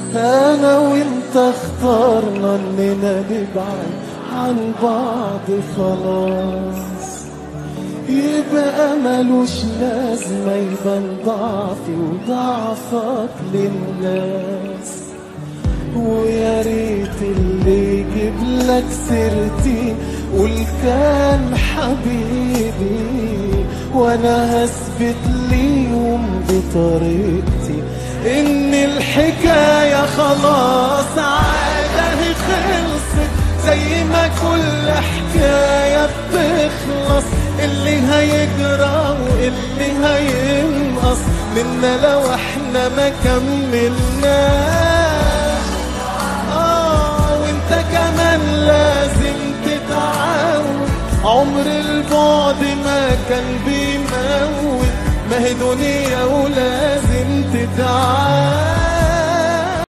انا وانت اخترنا اننا نبعد عن بعض خلاص يبقى ملوش لازمة يبان ضعفي وضعفك للناس ويا ريت اللي يجيب لك سيرتي قول كان حبيبي وانا هثبت ليهم بطريقتي ان الحكاية خلاص عاده خلصت زي ما كل حكاية بتخلص اللي هيجرى واللي هينقص منا لو احنا ما كملناش آه وانت كمان لازم تتعود عمر البعد ما كان بيموت ما هي دنيا ولازم تتعود